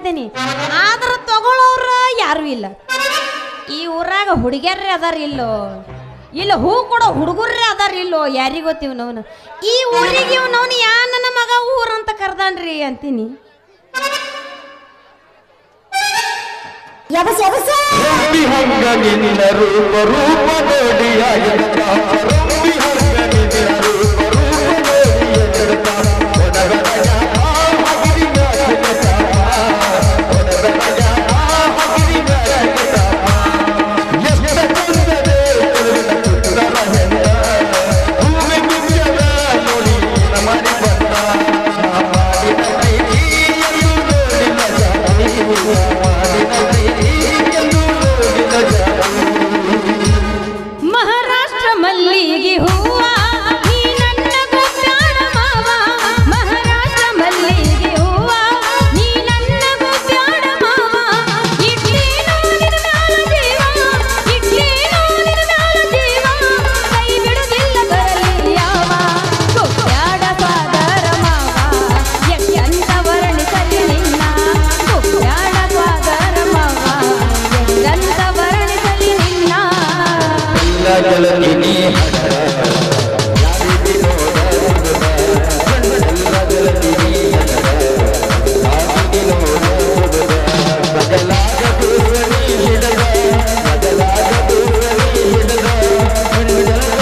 ಇದ್ದೀನಿ ಆದ್ರೆ ತಗೊಳ್ಳೋರು ಯಾರು ಇಲ್ಲ ಈ ಊರಾಗ ಹುಡುಗ್ಯಾರ್ರಿ ಅದಾರ ಇಲ್ಲೋ ಇಲ್ಲ ಹೂ ಕೊಡೋ ಹುಡುಗರ್ರಿ ಅದಾರ ಇಲ್ಲೋ ಯಾರಿಗ್ ಗೊತ್ತಿವ್ ನವನು ಈ ಊರಿಗೆ ಇವ್ ನವ್ನು ಯಾ ನನ್ನ ಮಗ ಊರಂತ ಕರ್ದಾನ್ರಿ ಅಂತೀನಿ ರಂಬಿ ಹಂಗ ನಿನ್ನ ರೂಪ ರೂಪ ನೋಡಿ ಆಗತ್ತ ರಂಬಿ ಹಂಗ ನಿನ್ನ ರೂಪ ರೂಪ ನೋಡಿ ಆಗತ್ತ ಒಡಗಡ ಹಗಿರಿ ಮ್ಯಾಚಗತ ಒಡಗಡ ಹಗಿರಿ ಮ್ಯಾಚಗತ ಎಷ್ಟ ಚಂದದೆ ಸುಂದರ ಹೆಣ್ಣ ಭೂಮಿ ಗುಂಜದ ನೋಡಿ ನಮರಿ ಬಂದ ಮಾಡಿದ ಕೈದಿ ಎಂದು ನೋಡಿದ ಜಾತಿ ಮಾಡಿದ ಕೈದಿ ಎಂದು ನೋಡಿದ ಜಾತಿ ಮಹಾರಾಷ್ಟ್ರ ಮಲ್ಲಿಗೆ ಹೂವ ನೀ ನನ್ನ ಗುಬ್ಬ್ಯಾಡ ಮಾವ ಮಹಾರಾಷ್ಟ್ರ ಮಲ್ಲಿಗೆ ಹೂವ ನೀ ನನ್ನ ಗುಬ್ಬ್ಯಾಡ ಮಾವ ಇಡ್ಲೇನೋ ನಿನ್ನ ಮ್ಯಾಲ ಜೀವ ಇಡ್ಲೇನೋ ನಿನ್ನ ಮ್ಯಾಲ ಜೀವ ಕೈ ಬಿಡುದಿಲ್ಲ ಬರಲಿ ಯಾವ ಗುಬ್ಬ್ಯಾಡ ಸಾದರ ಮಾವ ಎಂತ ವರ್ಣಿಸಲಿ ನಿನ್ನ ಗುಬ್ಬ್ಯಾಡ ಸಾದರ ಮಾವ ಎಂತ ವರ್ಣಿಸಲಿ ನಿನ್ನ ಎಲ್ಲ ಗೆಳತಿನಿ ಯಾರಿಗಿ ನೋಡರುವುದ ಎಲ್ಲ ಗೆಳತಿನಿ ಯಾರಿಗಿ ನೋಡರುವುದ ಬದಲಾಗ ದೂರನಿ ಹಿಡದ ಬದಲಾಗ ದೂರನಿ ಹಿಡದ ಹಿಂದೆಲ್ಲ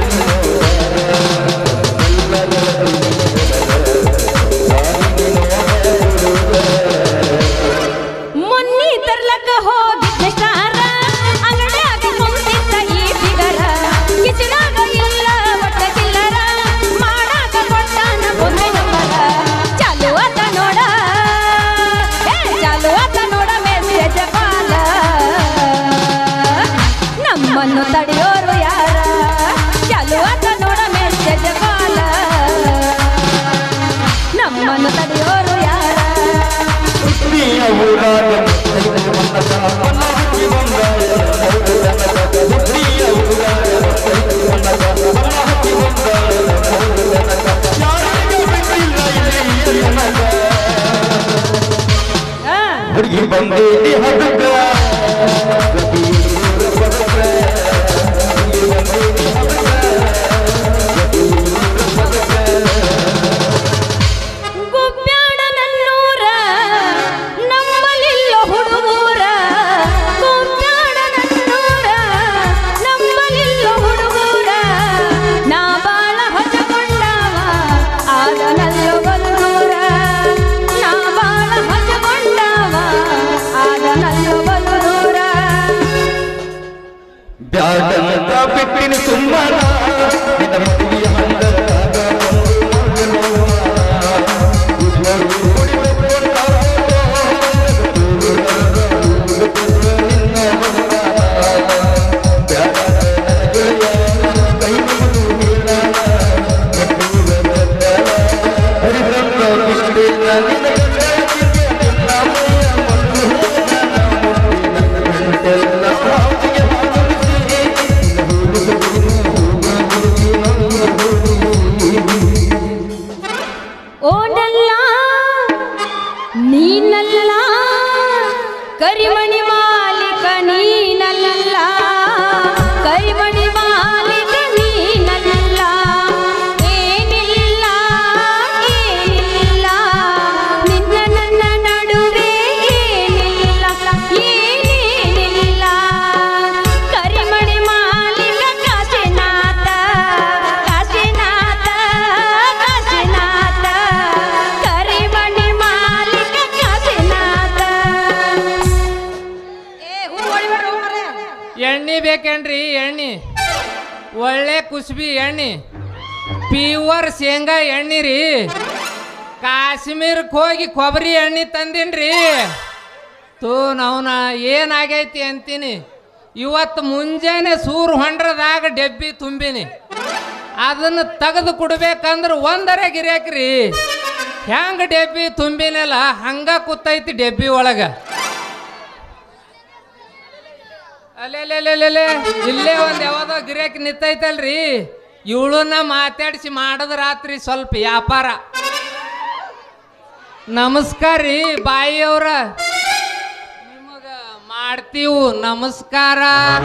ಎಲ್ಲ ಗೆಳತಿನಿ ಯಾರಿಗಿ ನೋಡರುವುದ ಮೊನ್ನೆ ತರ್ಲಕ್ಕ ಹೋಗಿದ್ದೆ ಸ್ಟಾರ ಅಂಗಡ್ಯಾಗ ಕುಂತಿದ್ದ ಈ ಫಿಗರ ಕಿಚನಾಗ ಇಲ್ಲ ಒಟ್ಟ ಚಿಲ್ಲರ ಮಾಡಾಕ ಕೊಟ್ಟಾನ ಬೊಮ್ಮೆ ನಂಬರ ಚಾಲು ಆತ ನೋಡ ಏ ಚಾಲು ಆತ ನೋಡ ಮೆಸೇಜ್ ಕಾಲ ನಮ್ಮನ್ನು ತಡೆಯೋರು ಯಾರ ಚಾಲು ಆತ ನೋಡ ಮೆಸೇಜ್ ಕಾಲ ನಮ್ಮನ್ನು ತಡೆಯೋರು ಯಾರ ಹುಟ್ಟಿಯ ಊರಾಗ ಮುತ್ತೈದೆ ಮನ್ನದ ಮನ ಹುಟ್ಟಿ ಬಂದಾಯ ಹೌದು ನನಗ ಹುಟ್ಟಿಯ ಊರಾಗ ಮುತ್ತೈದೆ ಮನ್ನದ ಮನ ಹುಟ್ಟಿ ಬಂದಾಯ ಹೌದು ನನಗ ಯಾರಿಗೂ ಬಿಟ್ಟಿಲ್ಲ ಇಲ್ಲಿ ನನಗ ಆ ಹುಡುಗಿ ಬಂದೇಲಿ ಹಡುಗ ಗತಿಯೂರು ಬದುಕ ಹುಡುಗಿ ಬಂದೇಲಿ ಹಡುಗ ಗತಿಯೂರು ಬದುಕ ಗುಬ್ಬ್ಯಾಡ ನನ್ನೂರ ನಂಬಲಿಲ್ಲ ಹುಡುಗೂರ ಗುಬ್ಬ್ಯಾಡ ನನ್ನೂರ ನಂಬಲಿಲ್ಲ ಹುಡುಗೂರ ನಾ ಬಾಳ ಹೊಸಗೊಂಡವ ಆದ ನಲ್ಲ ಬಲ್ಲೂರ ನಾ ಬಾಳ ಹೊಸಗೊಂಡವ ಆದ ನಲ್ಲ ಬಲ್ಲೂರ ಬ್ಯಾಡಂತ ಬಿಟ್ಟಿನ ಸುಮ್ಮನ ನಿನ್ನ ಮದುವೆಯ ಹಂದರಾಗ ಒಂದು ಮಗನೋವ. ಇಬ್ಬರು ಕುಡಿದುಕೊಂಡಾಗ ನಿನ್ನ ಮಗನ. ಬ್ಯಾಡಂತ ನನ್ನ ಗೆಳೆಯ ಕೈ ಮುಗಿದು ಬೀಳಾನ. ಕಟ್ಟುವ ಬೆಟ್ಟಲ ಹರಿದಂತ ಬಿಟ್ಟಿಲ್ಲ ನಿನ್ನ ಗಂಡನಿಗೆ ನಿನ್ನ ಮೈಯ ಮಣ್ಣು ಎಲ್ಲ ಹಾವಿಗೆ ಓಡಲ್ಲ ನೀನಲ್ಲ ಕರಿಮಣಿ ಮಾಲೀಕ ನೀನಲ್ಲ ಕರಿಮಣಿ ಮಾಲೀಕ ನೀನಲ್ಲ ಏನಿಲ್ಲ ಏನಿಲ್ಲ ನಿನ್ನ ನನ್ನ ನಡುವೆ ಏನಿಲ್ಲ ಏನೇನಿಲ್ಲ ಕರಿಮಣಿ ಮಾಲೀಕ ಕಾಶಿನಾಥ ಕಾಶಿನಾಥ ಕಾಶಿನಾಥ ಕರಿಮಣಿ ಮಾಲೀಕ ಕಾಶಿನಾಥ ಎಣ್ಣೆ ಬೇಕೇನ್ರಿ ಎಣ್ಣೆ ಒಳ್ಳೆ ಕುಸ್ಬಿ ಎಣ್ಣೆ ಪ್ಯೂವರ್ ಶೇಂಗಾ ಎಣ್ಣೆ ರೀ ಕಾಶ್ಮೀರಕ್ಕೆ ಹೋಗಿ ಕೊಬ್ಬರಿ ಎಣ್ಣೆ ತಂದಿನ್ರಿ ತೂ ನವನ ಏನಾಗೈತಿ ಅಂತೀನಿ ಇವತ್ತು ಮುಂಜಾನೆ ಸೂರು ಹೊಂಡ್ರದಾಗ ಡೆಬ್ಬಿ ತುಂಬಿನಿ ಅದನ್ನು ತೆಗೆದು ಕೊಡ್ಬೇಕಂದ್ರೆ ಒಂದರ ಗಿರ್ಯಾಕ್ರಿ ಹೆಂಗ ಡೆಬ್ಬಿ ತುಂಬಿನಲ್ಲ ಹಂಗ ಕೂತೈತಿ ಡೆಬ್ಬಿ ಒಳಗ ಅಲ್ಲೆಲ್ಲೆಲ್ಲೆಲ್ಲೆ ಇಲ್ಲೇ ಒಂದು ಯಾವ್ದೋ ಗಿರಾಕಿ ನಿಂತೈತಲ್ರಿ ಇವಳನ್ನ ಮಾತಾಡಿಸಿ ಮಾಡೋದು ರಾತ್ರಿ ಸ್ವಲ್ಪ ವ್ಯಾಪಾರ ನಮಸ್ಕಾರ ರೀ ಬಾಯಿ ಅವ್ರ ನಿಮಗ ಮಾಡ್ತೀವು ನಮಸ್ಕಾರ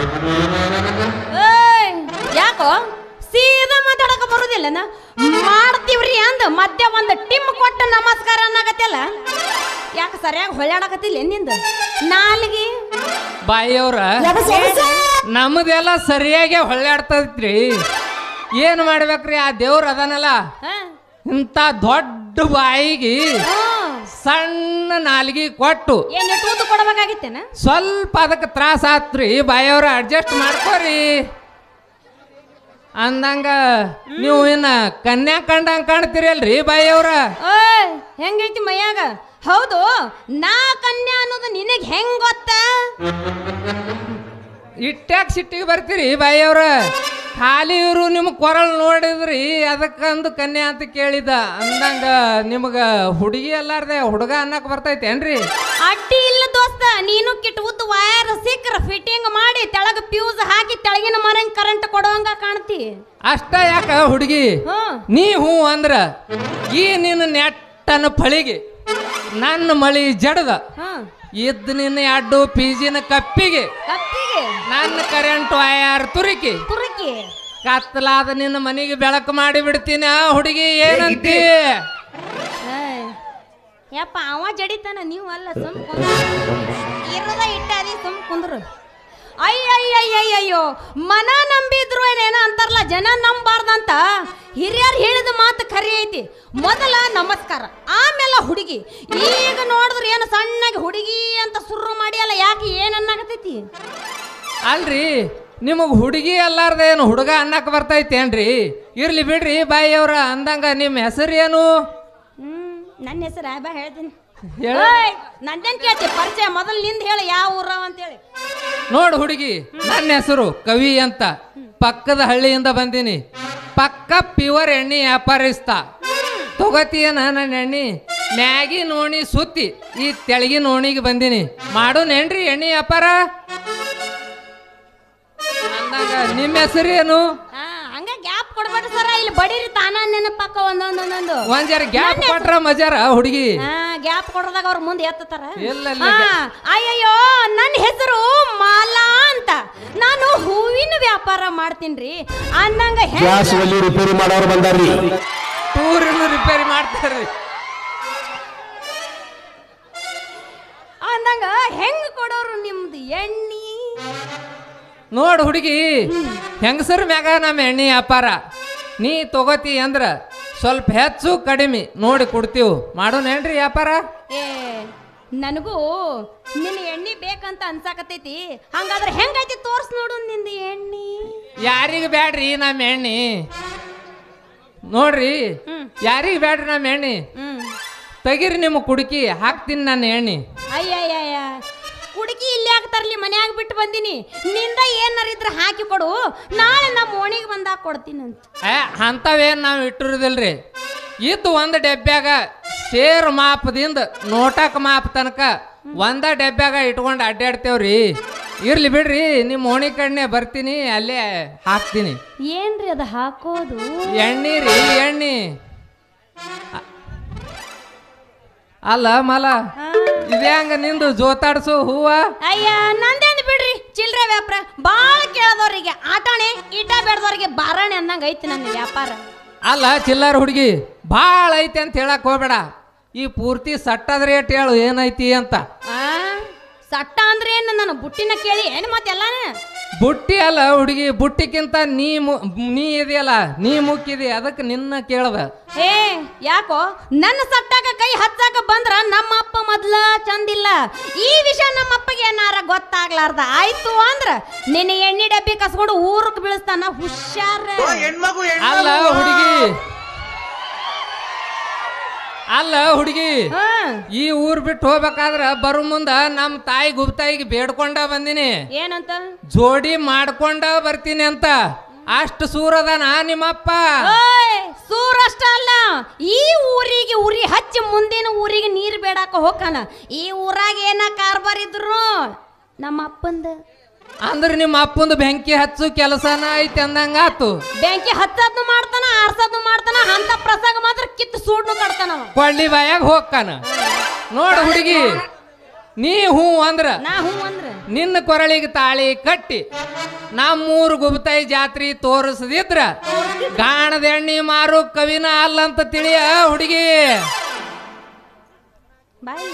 ಏಯ್, ಯಾಕೋ ಸೀದಾ ಮಾತಾಡಕ ಬರುದಿಲ್ಲನ ಮಾಡ್ತೀವ್ರಿ ಅಂದ ಮಧ್ಯ ಒಂದು ಟಿಮ್ ಕೊಟ್ಟು ನಮಸ್ಕಾರ ಅನ್ನಕತ್ತಿಲ್ಲ ಯಾಕೆ ಸರಿಯಾಗಿ ಹೊಳ್ಯಾಡಕತ್ತಿಲ್ಲ ನಿಂದ ನಾಲ್ಗಿ ಬಾಯಿ ಅವ್ರ ನಮ್ದೆಲ್ಲ ಸರಿಯಾಗಿ ಹೊಳ್ಳಾಡ್ತೈತ್ರಿ ಏನ್ ಮಾಡ್ಬೇಕ್ರಿ ಆ ದೇವ್ರ ಅದನಲ್ಲ ಹಾ? ಇಂಥ ದೊಡ್ಡ ಬಾಯಿಗೆ ಹ್ಮ್. ಸಣ್ಣ ನಾಲ್ಗಿ ಕೊಟ್ಟು ಏನ್ ಇಟ್ಟು ಊಟ ಕೊಡಬೇಕಾಗಿತ್ತೇನ ಸ್ವಲ್ಪ ಅದಕ್ಕೆ ತ್ರಾಸ ಆತ್ರಿ ಬಾಯವ್ರ ಅಡ್ಜಸ್ಟ್ ಮಾಡ್ಕೋರಿ ಅಂದಂಗ ನೀವು ಇನ್ನ ಕನ್ಯಾ ಕಂಡಂಗ್ ಕಾಣ್ತೀರಿ ಅಲ್ರಿ ಬಾಯವ್ರ ಓಯ್ ಹೆಂಗೈತಿ ಮೈಯಾಗ ಹೌದು ನಾ ಕನ್ಯಾ ಅನ್ನೋದು ನಿನಗ್ ಹೆಂಗ್ ಗೊತ್ತ ಇಟ್ಟ್ಯಾಕ್ ಸಿಟ್ಟಿಗೆ ಬರ್ತೀರಿ ಬಾಯವ್ರ ಖಾಲಿ ಇವರು ನಿಮ್ ಕೊರಳು ನೋಡಿದ್ರಿ ಅದಕ್ಕಂದು ಕನ್ಯಾ ಅಂತ ಕೇಳಿದ ಅಂದಂಗ ನಿಮಗ ಹುಡುಗಿ ಅಲ್ಲಾರ್ದೆ ಹುಡುಗ ಅನ್ನಕ್ ಬರ್ತೈತೇನ್ರಿ ಅಡ್ಡಿ ಇಲ್ಲ ದೋಸ್ತ ನೀನು ಕಿಟ್ ಉದ್ದ ವೈರ್ ಸಿಕ್ಕ್ರ ಫಿಟ್ಟಿಂಗ್ ಮಾಡಿ ತೆಳಗ ಫ್ಯೂಸ್ ಹಾಕಿ ತೆಳಗಿನ ಮರಂಗ್ ಕರೆಂಟ್ ಕೊಡುವಂಗ ಕಾಣ್ತಿ ಅಷ್ಟ ಯಾಕ ಹುಡುಗಿ ಹ್ಮ್ ನೀ ಹೂ ಅಂದ್ರ ಈ ನಿನ್ನ ನೆಟ್ಟನ ಫಳಿಗೆ ನನ್ನ ಮಳಿ ಜಡದ ಹ್ಮ್ ಇದ್ದ ನಿನ್ನ ಅಡ್ಡು ಪೀಜಿನ ಕಪ್ಪಿಗೆ ಕಪ್ಪಿಗೆ ನನ್ನ ಕರೆಂಟ್ ವಯರ್ ತುರುಕಿ ತುರುಕಿ ಕತ್ತಲಾದ ನಿನ್ನ ಮನೆಗೆ ಬೆಳಕು ಮಾಡಿ ಬಿಡ್ತೀನಿ ಆ ಹುಡುಗಿ ಏನಂತಿ ಏಯ್, ಯಪ್ಪ ಅವ ಜಡಿತಾನ ನೀವು ಅಲ್ಲ ಸುಮ್ ಕುಂದ್ರು ಇರದ ಇಟ್ಟಾರಿ ಸುಮ್ ಕುಂದ್ರು ಅಯ್ಯಯ್ಯಯ್ಯಯ್ಯೋ ಮನ ನಂಬಿದ್ರು ಏನೇನ ಅಂತಾರಲ್ಲ ಜನ ನಂಬಾರ್ದಂತ ಹಿರಿಯರು ಹೇಳಿದ ಮಾತು ಖರಿ ಐತಿ ಮೊದಲ ನಮಸ್ಕಾರ ಆಮೇಲೆ ಹುಡುಗಿ ಈಗ ನೋಡಿದ್ರೆ ಏನು ಸಣ್ಣಗೆ ಹುಡುಗಿ ಅಂತ ಸುರ್ರು ಮಾಡಿ ಅಲ್ಲ ಯಾಕೆ ಏನನ್ನಾಗತೈತಿ ಅಲ್ರಿ ನಿಮಗ್ ಹುಡುಗಿ ಅಲ್ಲಾರ್ದ ಏನು ಹುಡುಗ ಅನ್ನಕ್ ಬರ್ತೈತೇನ್ರಿ ಇರ್ಲಿ ಬಿಡ್ರಿ ಬಾಯಿಯವ್ರ ಅಂದಂಗ ನಿಮ್ಮ ಹೆಸರು ಏನು ಹ್ಮ್ ನನ್ನ ಹೆಸರು ಬಾ ಹೇಳ್ತೀನಿ ಹೇಳ ಓಯ್, ನಂದೇನ್ ಕೇಳ್ತಿ ಪರಿಚಯ ಮೊದಲು ನಿಂದ ಹೇಳಿ ಯಾವ ಊರ ಅಂತೇಳಿ ನೋಡು ಹುಡುಗಿ ನನ್ನ ಹೆಸರು ಕವಿ ಅಂತ ಪಕ್ಕದ ಹಳ್ಳಿಯಿಂದ ಬಂದೀನಿ ಪಕ್ಕ ಪ್ಯೂರ್ ಎಣ್ಣೆ ವ್ಯಾಪಾರಿಸ್ತ ತಗೋತೀಯನ ನನ್ನ ಎಣ್ಣೆ ಮ್ಯಾಗಿ ನೋಣಿ ಸುತ್ತಿ ಈ ತೆಳಗಿನ ಓಣಿಗೆ ಬಂದೀನಿ ಮಾಡೋನೇನ್ರಿ ಎಣ್ಣೆ ವ್ಯಾಪಾರ ಅಂದಾಗ ನಿಮ್ಮ ಹೆಸರು ಏನು ಹಾ ಹಂಗ ಗ್ಯಾಪ್ ಕೊಡ್ಬೇಡ್ರಿ ಸರ ಇಲ್ಲಿ ಬಡೀರಿ ತಾನ ನೆನಪಾಕ ಒಂದೊಂದ್ ಒಂದೊಂದು ಒಂದ್ ಜರ ಗ್ಯಾಪ್ ಕೊಟ್ರ ಮಜಾರ ಹುಡುಗಿ ಹಾ ಗ್ಯಾಪ್ ಕೊಡದಾಗ ಅವ್ರ ಮುಂದೆ ಎತ್ತತಾರ ಇಲ್ಲ, ಇಲ್ಲ, ಹಾ, ಅಯ್ಯಯ್ಯೋ ನನ್ನ ಹೆಸರು ಮಾಲಾ ಅಂತ ನಾನು ಹೂವಿನ ವ್ಯಾಪಾರ ಮಾಡ್ತೀನ್ರಿ ಅಂದಂಗ ಹೆಂಗ್ ಗ್ಯಾಸ್ ಒಲಿ ರಿಪೇರಿ ಮಾಡೋರು ಬಂದಾರ್ರಿ ಟೂರಿನ ರಿಪೇರಿ ಮಾಡ್ತಾರ್ರಿ ಅಂದಂಗ ಹೆಂಗ್ ಕೊಡೋರು ನಿಮ್ದು ಎಣ್ಣಿ ನೋಡು ಹುಡುಗಿ ಹೆಂಗಸರ ಮ್ಯಾಗ ನಮ್ಮ ಎಣ್ಣೆ ವ್ಯಾಪಾರ ನೀ ತಗೋತಿ ಅಂದ್ರ ಸ್ವಲ್ಪ ಹೆಚ್ಚು ಕಡಿಮೆ ನೋಡಿ ಕೊಡ್ತೀವಿ ಮಾಡೋನೇನ್ರಿ ವ್ಯಾಪಾರ ಏ ನನಗೂ ನಿನ್ನ ಎಣ್ಣಿ ಬೇಕಂತ ಅನ್ಸಾಕತೈತಿ ಹಂಗಾದ್ರೆ ಹೆಂಗೈತಿ ತೋರ್ಸ್ ನೋಡು ನಿಂದ ಎಣ್ಣಿ ಯಾರಿಗೆ ಬ್ಯಾಡ್ರಿ ನಮ್ಮ ಎಣ್ಣೆ ನೋಡ್ರಿ ಹ್ಮ್. ಯಾರಿಗೆ ಬ್ಯಾಡ್ರಿ ನಮ್ಮ ಎಣ್ಣೆ ಹ್ಮ್ ತೆಗಿರಿ ನಿಮ್ಮ ಕುಡುಕಿ ಹಾಕ್ತೀನಿ ನನ್ನ ಎಣ್ಣೆ ಅಯ್ಯಯ್ಯಯ್ಯ ಕುಡುಕಿ ಇಲ್ಲಿ ತರ್ಲಿ ಮನ್ಯಾಗ ಬಿಟ್ಟು ಬಂದಿನಿ ನಿಂದ ಏನಾರ ಇದ್ರೆ ಹಾಕಿ ಕೊಡು ನಾಳೆ ನಮ್ಮ ಓಣಿಗೆ ಬಂದಾಗ ಕೊಡ್ತೀನಂತ ಏ ಅಂಥವೇನು ನಾವು ಇಟ್ಟಿರೋದಿಲ್ರಿ ಇದ್ದು ಒಂದು ಡೆಬ್ಬ್ಯಾಗ ಸೇರ್ ಮಾಪದಿಂದ ನೋಟಕ್ ಮಾಪ್ ತನಕ ಒಂದ ಡೆಬ್ಬ್ಯಾಗ ಇಟ್ಕೊಂಡು ಅಡ್ಡಾಡ್ತೇವ್ರಿ ಇರ್ಲಿ ಬಿಡ್ರಿ ನಿಮ್ಮ ಓಣಿ ಕಣ್ಣೆ ಬರ್ತೀನಿ ಅಲ್ಲೇ ಹಾಕ್ತೀನಿ ಏನ್ರಿ ಅದು ಹಾಕೋದು ಎಣ್ಣೆ ರೀ ಎಣ್ಣೆ ಅ- ಅಲ್ಲ ಮಲ ಹಾ. ಇದೇ ಹಂಗ ನಿಂದು ಜೋತಾಡ್ಸು ಹೂವ ಅಯ್ಯ ನಂದೇಂದ್ ಬಿಡ್ರಿ ಚಿಲ್ರೆ ವ್ಯಾಪಾರ ಬಾಳ ಕೇಳದವ್ರಿಗೆ ಆಟಾಣೆ ಈಟ ಬೇಡದವ್ರಿಗೆ ಬಾರಾಣೆ ಅನ್ನಂಗ ಐತಿ ನನ್ನ ವ್ಯಾಪಾರ ಅಲ್ಲ ಚಿಲ್ಲರ್ ಹುಡುಗಿ ಭಾಳ ಐತಿ ಅಂತ ಹೇಳಕ್ ಹೋಗ್ಬೇಡ ಈ ಪೂರ್ತಿ ಸಟ್ಟದ ರೇಟ್ ಹೇಳು ಏನೈತಿ ಅಂತ ಆ ಸಟ್ಟ ಅಂದ್ರೆ ಏನು ನನ್ನ ಬುಟ್ಟಿನ ಕೇಳಿ ಏನು ಮತ್ತೆಲ್ಲಾನ ಬುಟ್ಟಿ ಅಲ್ಲ ಹುಡುಗಿ ಬುಟ್ಟಿಕ್ಕಿಂತ ನೀ ಮು- ನೀ ಇದೆಯಲ್ಲ ನೀ ಮುಕ್ಕಿದಿ ಅದಕ್ಕೆ ನಿನ್ನ ಕೇಳ್ದ ಏ ಯಾಕೋ ನನ್ನ ಸಟ್ಟಾಗ ಕೈ ಹಚ್ಚಾಕ ಬಂದ್ರ ನಮ್ಮ ಅಪ್ಪ ಮೊದ್ಲ ಚಂದಿಲ್ಲ ಈ ವಿಷಯ ನಮ್ಮ ಅಪ್ಪಗೆ ಏನಾರ ಗೊತ್ತಾಗ್ಲಾರ್ದ ಆಯ್ತು ಅಂದ್ರ ನಿನ್ನ ಎಣ್ಣೆ ಡಬ್ಬಿ ಕಸ್ಕೊಂಡು ಊರಕ್ ಬೀಳಿಸ್ತಾನ ಹುಷಾರ ಅಲ್ಲ ಹುಡುಗಿ ಅಲ್ಲ ಹುಡುಗಿ ಹಾ ಈ ಊರ್ ಬಿಟ್ಟು ಹೋಗ್ಬೇಕಾದ್ರ ಬರೋ ಮುಂದ ನಮ್ಮ ತಾಯಿ ಗುಪ್ತಾಯಿಗೆ ಬೇಡ್ಕೊಂಡ ಬಂದಿನಿ ಏನಂತ ಜೋಡಿ ಮಾಡ್ಕೊಂಡ ಬರ್ತೀನಿ ಅಂತ ಅಷ್ಟು ಸೂರದನ ನಿಮ್ಮಪ್ಪ ಓಯ್ ಸೂರಷ್ಟ ಅಲ್ಲ ಈ ಊರಿಗೆ ಉರಿ ಹಚ್ಚಿ ಮುಂದಿನ ಊರಿಗೆ ನೀರು ಬೇಡಾಕ ಹೋಗಾನ ಈ ಊರಾಗ ಏನ ಕಾರ್ಬಾರ್ ಇದ್ರು ನಮ್ಮ ಅಪ್ಪಂದ ಅಂದ್ರೆ ನಿಮ್ಮ ಅಪ್ಪಂದು ಬೆಂಕಿ ಹಚ್ಚು ಕೆಲಸನ ಐತಿ ಅಂದಂಗ ಆತು ಬೆಂಕಿ ಹಚ್ಚದ್ನು ಮಾಡ್ತಾನ ಆರ್ಸದ್ನು ಮಾಡ್ತಾನ ಅಂತ ಪ್ರಸಂಗ ಮಾತ್ರ ಕಿತ್ತು ಸೂಡ್ನು ಕಟ್ತಾನ ಅವ. ಕೊಳ್ಳಿ ಬಾಯಾಗ ಹೋಗ್ತಾನ ನೋಡು ಹುಡುಗಿ ನೀ ಹೂ ಅಂದ್ರ ನಾ ಹೂ ಅಂದ್ರ ನಿನ್ನ ಕೊರಳಿಗೆ ತಾಳಿ ಕಟ್ಟಿ ನಮ್ಮೂರು ಗುಬತಾಯಿ ಜಾತ್ರಿ ತೋರಿಸದಿದ್ರ ಗಾಣದ ಎಣ್ಣಿ ಮಾರು ಕವಿನ ಅಲ್ಲಂತ ತಿಳಿಯ ಹುಡುಗಿ ಬಾಯಿ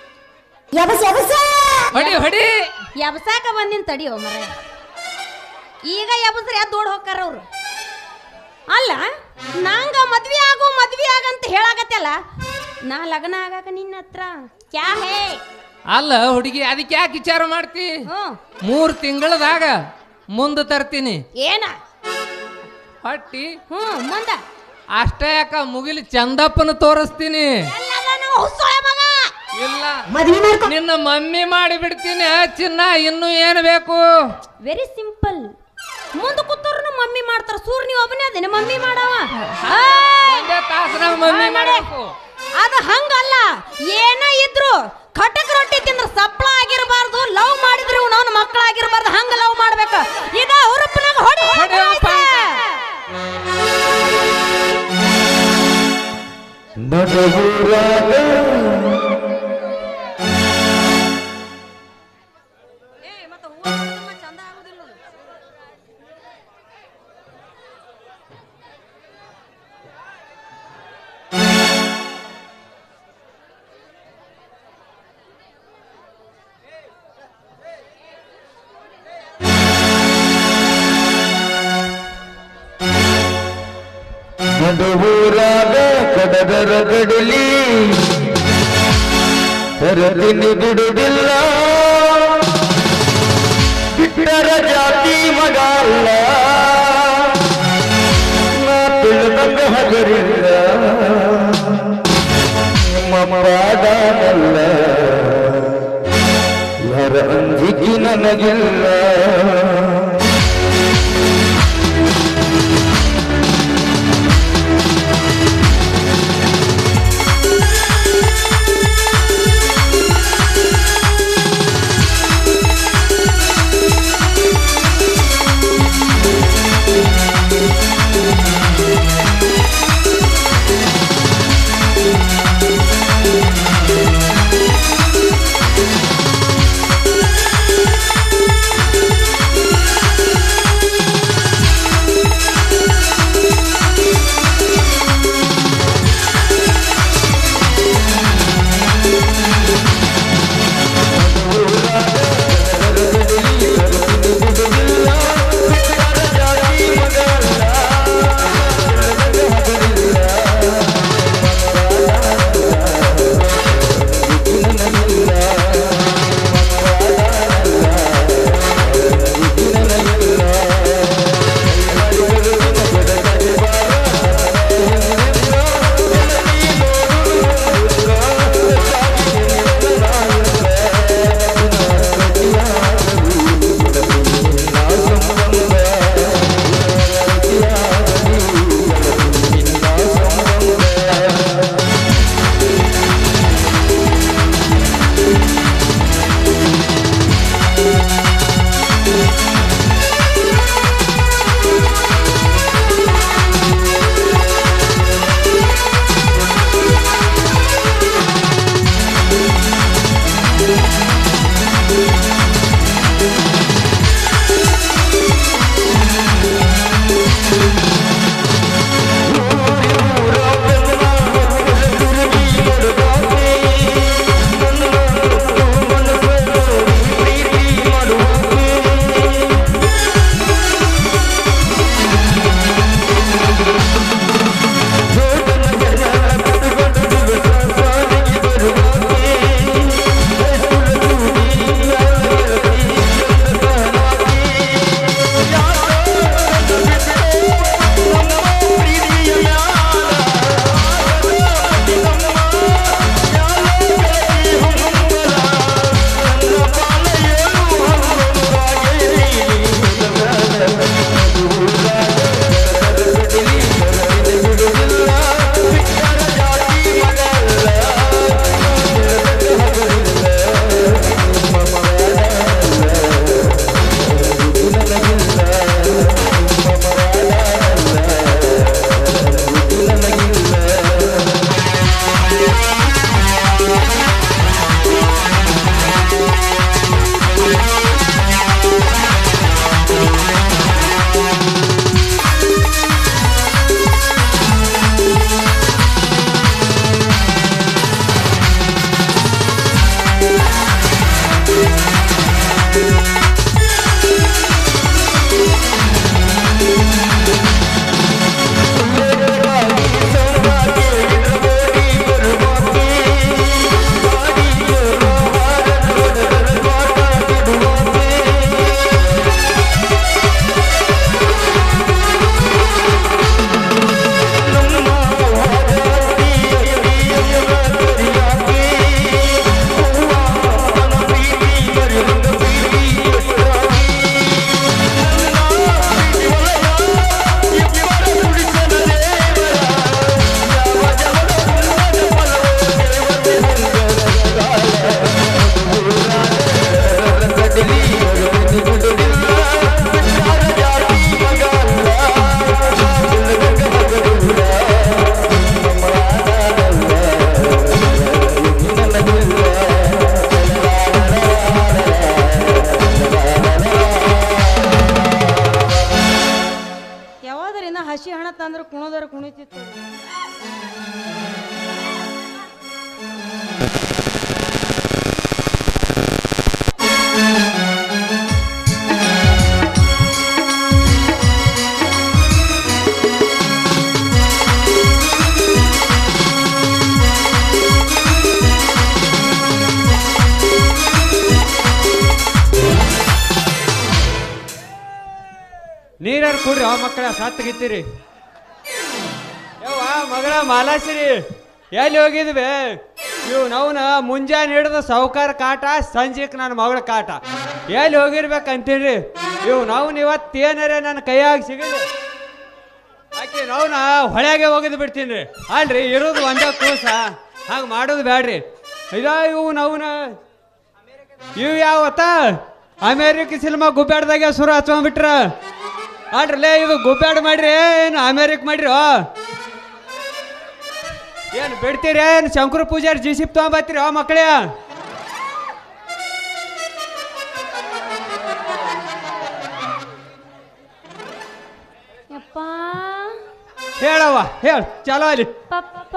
ಹೊಡಿ ಹೊಡಿ ಎಬ್ಸಾಕ ಬಂದಿನ ತಡಿಯೋ ಮರ ಈಗ ಎಬ್ಸ್ರಿ ಅದ್ ದೊಡ್ಡ ಹೋಗ್ತಾರ ಅವ್ರು ಅಲ್ಲ ನಂಗ ಮದ್ವಿ ಆಗು ಮದ್ವಿ ಆಗಂತ ಹೇಳಾಕತ್ತಲ್ಲ ನಾ ಲಗ್ನ ಆಗಾಕ ನಿನ್ನ ಹತ್ರ ಕ್ಯಾ ಹೇ ಅಲ್ಲ ಹುಡುಗಿ ಅದಕ್ಕೆ ಯಾಕೆ ವಿಚಾರ ಮಾಡ್ತಿ ಹ್ಮ್ ಮೂರು ತಿಂಗಳದಾಗ ಮುಂದೆ ತರ್ತೀನಿ ಏನ ಹೊಟ್ಟಿ ಹ್ಮ್ ಮುಂದ ಅಷ್ಟೇ ಯಾಕ ಮುಗಿಲಿ ಚಂದಪ್ಪನ ತೋರಿಸ್ತೀನಿ ಎಲ್ಲದನ್ನು ಹುಸ್ಸೊಳೆ ಮಗ ಇಲ್ಲ ನಿನ್ನ ಮಮ್ಮಿ ಮಾಡಿ ಬಿಡ್ತೀನಿ ಚಿನ್ನ ಇನ್ನು ಏನು ಬೇಕು ವೆರಿ ಸಿಂಪಲ್ ಮುಂದ ಕೂತವ್ರು ಮಮ್ಮಿ ಮಾಡ್ತಾರ ಸೂರ್ ನೀವ್ ಒಬ್ಬನೇ ಅದೇನ ಮಮ್ಮಿ ಮಾಡವ ಒಂದೇ ತಾಸ್ನಾಗ ಮಮ್ಮಿ ಮಾಡಬೇಕು ಅದು ಹಂಗಲ್ಲ ಏನ ಇದ್ರು ಖಟಕ್ ರೊಟ್ಟಿ ತಿಂದ್ರ ಸಪ್ಳ ಆಗಿರಬಾರ್ದು ಲವ್ ಮಾಡಿದ್ರೆ ಅವನ ಮಕ್ಕಳಾಗಿರಬಾರ್ದು ಹಂಗ ಲವ್ ಮಾಡ್ಬೇಕು ಇದ ಹುರುಪಿನಾಗ ಹೊಡಿ ಹೊಡಿ ಅಪ್ಪ. ನಡುಗುರಾಗ ನಡುಗುರಾಗ ಕಡದರ ಗಡಲಿ ತರದಿನಿ ಬಿಡುದಿಲ್ಲ ಬಿಟ್ಟರ ಜಾತಿ ಮಗ ಅಲ್ಲ ನಾ ತಿಳಿದಂಗ ಹಗರಿಲ್ಲ ಮಮವಾದನಲ್ಲ ಯಾರ ಅಂಜಿಕೆ ನನಗಿಲ್ಲ ನೀರಾರು ಕುಡ್ರಿ ಅವ ಮಕ್ಕಳ ಸತ್ತಗಿತ್ತೀರಿ ಯವ್ವ ಮಗಳ ಮಾಲಾಸಿರಿ ಎಲ್ಲಿ ಹೋಗಿದ್ವಿ ಇವು ನವ್ನ ಮುಂಜಾನೆ ಹಿಡಿದು ಸಾವುಕಾರ ಕಾಟ ಸಂಜೆಕ್ ನನ್ನ ಮಗಳ ಕಾಟ ಎಲ್ಲಿ ಹೋಗಿರ್ಬೇಕಂತೀರಿ ಇವು ನವ್ನ ಇವತ್ತು ಏನಾರೆ ನನ್ನ ಕೈಯಾಗ ಸಿಗಲಿ ಆಕೆ ನವ್ನ ಹೊಳೆಗೆ ಹೋಗಿದ್ ಬಿಡ್ತೀನಿ ಅಲ್ರಿ ಇರೋದು ಒಂದೇ ಕೂಸ ಹಂಗೆ ಮಾಡೋದು ಬ್ಯಾಡ್ರಿ ಇಲ್ಲ ಇವು ನವ್ನ ಇವು ಯಾವತ್ತ ಅಮೇರಿಕ ಸಿನಿಮಾ ಗುಬ್ಬ್ಯಾಡ್ದಾಗೆ ಸುರ ಹಚ್ಕೊಂಡ್ಬಿಟ್ರ ಅಲ್ರಲ್ಲೇ ಇದು ಗುಬ್ಬ್ಯಾಡ್ ಮಾಡ್ರಿ ಏನು ಅಮೇರಿಕ್ ಮಾಡ್ರಿ ಏನು ಬಿಡ್ತೀರಿ ಏನು ಶಂಕರ ಪೂಜಾರಿ ಜಿ ಸಿಪ್ ತೊಗೊಂಬತ್ತೀರಿ ಆ ಮಕ್ಕಳೇ ಯಪ್ಪ ಹೇಳವ್ವ ಹೇಳ ಚಲೋ ಅಲ್ಲಿ ಪಪ್ಪ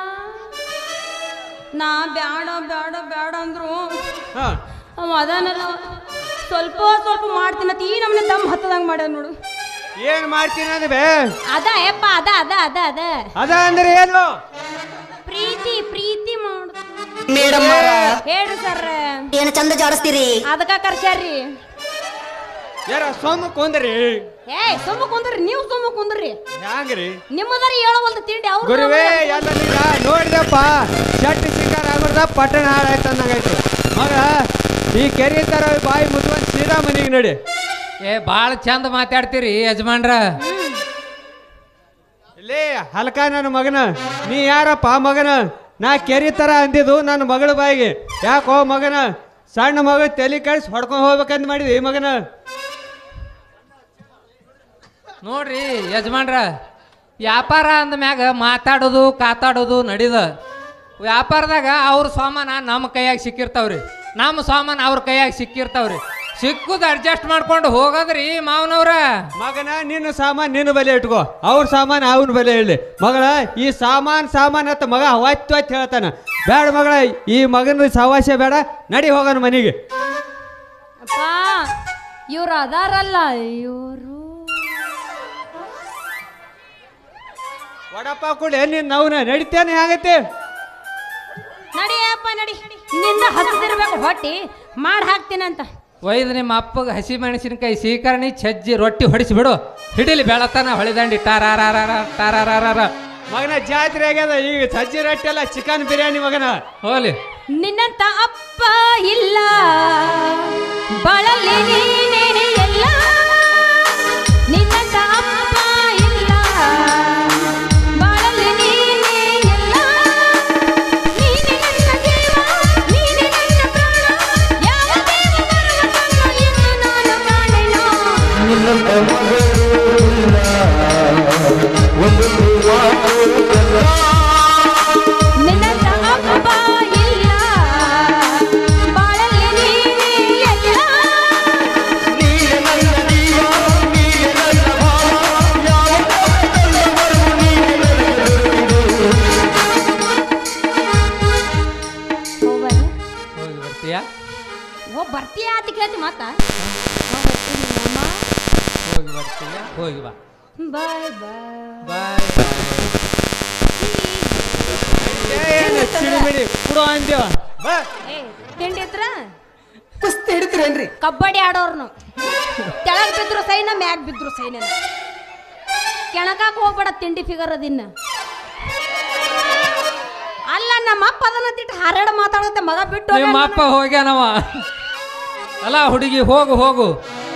ನಾ ಬ್ಯಾಡ ಬ್ಯಾಡ ಬ್ಯಾಡ ಅಂದ್ರು ಹಾಂ ಅವ ಅದಾನಲ್ಲ ಸ್ವಲ್ಪ ಸ್ವಲ್ಪ ಮಾಡ್ತೀನಂತ ಈ ನಮ್ನೆ ದಮ್ ಹತ್ತದಂಗ ಮಾಡ್ಯಾನ ನೋಡು ಏನು ಮಾಡ್ತೀನಿ ಅಂದ್ರೆ ಅದ ಯಪ್ಪ ಅದ ಅದ ಅದ ಅದ ಅದ ಅಂದ್ರೆ ಏನು ಪ್ರೀತಿ ಪ್ರೀತಿ ಮಾಡು ಮೇಡಮ್ ಹೇಳ್ರಿ ಸರ್ ಏನು ಚಂದ ಜಾಡಿಸ್ತೀರಿ ಅದಕ್ಕ ಕರ್ಸ್ಯಾರ್ರಿ ಯಾರ ಸೋಮ ಕೊಂದ್ರಿ ಏಯ್ ಸುಮ್ಮ ಕುಂದ್ರಿ ನೀವು ಸುಮ್ಮ ಕುಂದ್ರಿ ಹ್ಯಾಂಗ್ರಿ ನಿಮ್ಮದಾರ ಹೇಳವಲ್ದು ತಿಂಡಿ ಅವ್ರು ಗುರುವೇ ಎಲ್ಲ ನೀಗ ನೋಡಿದಪ್ಪ ಶಟ್ ಸಿಂಗಾರ ಆಗ್ಬಿಡ್ದ ಪಟ್ಟಣ ಹಾಳಾಯ್ತು ಅನ್ನಂಗಾಯ್ತು ಮಗ ಈ ಕೆರೆ ತರ ಬಾಯಿ ಮುದ್ವಂತ ಸೀದಾ ಮನೆಗೆ ನಡಿ ಏ ಭಾಳ ಚಂದ ಮಾತಾಡ್ತೀರಿ ಯಜಮಾನ್ರ ಲೇ ಹಲ್ಕ ನನ್ನ ಮಗನ ನೀ ಯಾರಪ್ಪ ಮಗನ ನಾ ಕೆರೆ ತರ ಅಂದಿದ್ದು ನನ್ನ ಮಗಳ ಬಾಯಿಗೆ ಯಾಕೋ ಮಗನ ಸಣ್ಣ ಮಗ ತಲೆ ಕಳಿಸಿ ಹೊಡ್ಕೊಂಡು ಹೋಗ್ಬೇಕಂತ ಮಾಡಿದ್ವಿ ಈ ಮಗನ ನೋಡ್ರಿ ಯಜಮಾನ್ರ ವ್ಯಾಪಾರ ಅಂದ ಮ್ಯಾಗ ಮಾತಾಡೋದು ಕಾತಾಡೋದು ನಡೀದ ವ್ಯಾಪಾರದಾಗ ಅವ್ರ ಸಾಮಾನ ನಮ್ಮ ಕೈಯಾಗ ಸಿಕ್ಕಿರ್ತಾವ್ರಿ ನಮ್ಮ ಸಾಮಾನು ಅವ್ರ ಕೈಯಾಗ ಸಿಕ್ಕಿರ್ತಾವ್ರಿ ಸಿಕ್ಕುದು ಅಡ್ಜಸ್ಟ್ ಮಾಡ್ಕೊಂಡು ಹೋಗೋದ್ರಿ ಮಾವನವ್ರ ಮಗನ ನಿನ್ನ ಸಾಮಾನ್ ನಿನ್ನ ಬೆಲೆ ಇಟ್ಕೋ ಅವ್ರ ಸಾಮಾನ್ ಅವನ ಬೆಲೆ ಹೇಳಿ ಮಗಳ ಈ ಸಾಮಾನ್ ಸಾಮಾನ್ ಅಂತ ಮಗ ಹೊತ್ತು ಹೊತ್ತು ಹೇಳ್ತಾನ ಬೇಡ ಮಗಳ ಈ ಮಗನ ಸವಾಸ್ಯ ಬೇಡ ನಡಿ ಹೋಗೋಣ ಮನೆಗೆ ಅಪ್ಪ ಇವ್ರು ಅದಾರಲ್ಲ ಇವರು ವಡಪ್ಪ ಕೊಡಿ ನಿನ್ನ ಅವನ ನಡಿತೇನೆ ಆಗತ್ತೆ ನಡಿಯಪ್ಪ ನಡಿ ನಿಂದ ಹಸದಿರ್ಬೇಕು ಹೊಟ್ಟಿ ಮಾಡಿ ಹಾಕ್ತೀನಂತ ಒಯ್ದು ನಿಮ್ಮ ಅಪ್ಪಗೆ ಹಸಿ ಮೆಣಸಿನಕಾಯಿ ಸೀಕರಣಿ ಚಜ್ಜಿ ರೊಟ್ಟಿ ಹೊಡಿಸಿ ಬಿಡು ಹಿಡಿಲಿ ಬೆಳತನ ಹೊಳಿದಂಡಿ ಟಾರಾರಾರ ಟಾರಾರಾರ ಮಗನ ಜಾತ್ರೆ ಆಗ್ಯದ ಈಗ ಸಜ್ಜಿ ರೊಟ್ಟಿ ಎಲ್ಲ ಚಿಕನ್ ಬಿರಿಯಾನಿ ಮಗನ ಹೋಲಿ ನಿನ್ನಂತ ಅಪ್ಪ ಇಲ್ಲ ಬಳಲಿ ನೀನೇ ಎಲ್ಲ ನಿನ್ನಂತ ಅಪ್ಪ ಇಲ್ಲ ಬಳಲಿ ನೀನೇ ಎಲ್ಲ ನೀನೆ ನನ್ನ ಜೀವ ನೀನೆ ನನ್ನ ಪ್ರಾಣ ಯಾವ ದೇವ ಬರುವನೋ ಎಂದು ನಾನು ಕಾಣೆನೋ ನಿನ್ನಂತ ಮಗಳು ಇಲ್ಲ. ಒಂದು ಮಾತು ಇಲ್ಲ. ನಿನ್ನಂತ ಅಪ್ಪ ಇಲ್ಲ ಬಾಳಲ್ಲಿ ನೀನೇ ಎಲ್ಲ ನೀನೆ ನನ್ನ ಜೀವ, ನೀನೆ ನನ್ನ ಭಾವ, ಯಾವ ಕಷ್ಟದಲ್ಲೂ ನೀನೆ ನನಗೆ ದೊರೆತಿರು. ಹೋಗ್ಬರ್ರಿ ಹೋಗಿ ಬರ್ತೀಯಾ ಓ ಬರ್ತೀಯ ಅಂತ ಕೇಳ್ತಿ ಮತ್ತ ಹೋಗಿ ಬರ್ತೀಯಾ ಹೋಗಿ ಬಾ ಬಾಯ್ ಬಾಯ್ ಬಾಯ್ ಏನು ಚಿಡಿಮಿಡಿ ಕೊಡು ಅಂದೇವ ಬಾ ಏ ತಿಂಡಿ ಇದ್ರ ಕುಸ್ತಿ ಹಿಡಿತೀರೇನ್ರಿ ಕಬಡ್ಡಿ ಆಡೋರ್ನು ಕೆಳಗ್ ಬಿದ್ರು ಸೈನ ಮ್ಯಾಗ್ ಬಿದ್ರು ಸೈನ ಕೆಣಕಾಕ್ ಹೋಗ್ಬೇಡ ತಿಂಡಿ ಫಿಗರ್ ಅದಿನ್ನ ಅಲ್ಲ ನಮ್ಮ ಅಪ್ಪ ಅದನ್ನ ತಿಟ್ಟು ಹಾರಾಡ ಮಾತಾಡತ್ತೆ ಮಗ ಬಿಟ್ಟು ಹೋಗ್ಯಾನ ನಿಮ್ಮ ಅಪ್ಪ ಹೋಗ್ಯಾನವ ಅಲ್ಲ ಹುಡುಗಿ ಹೋಗು ಹೋಗು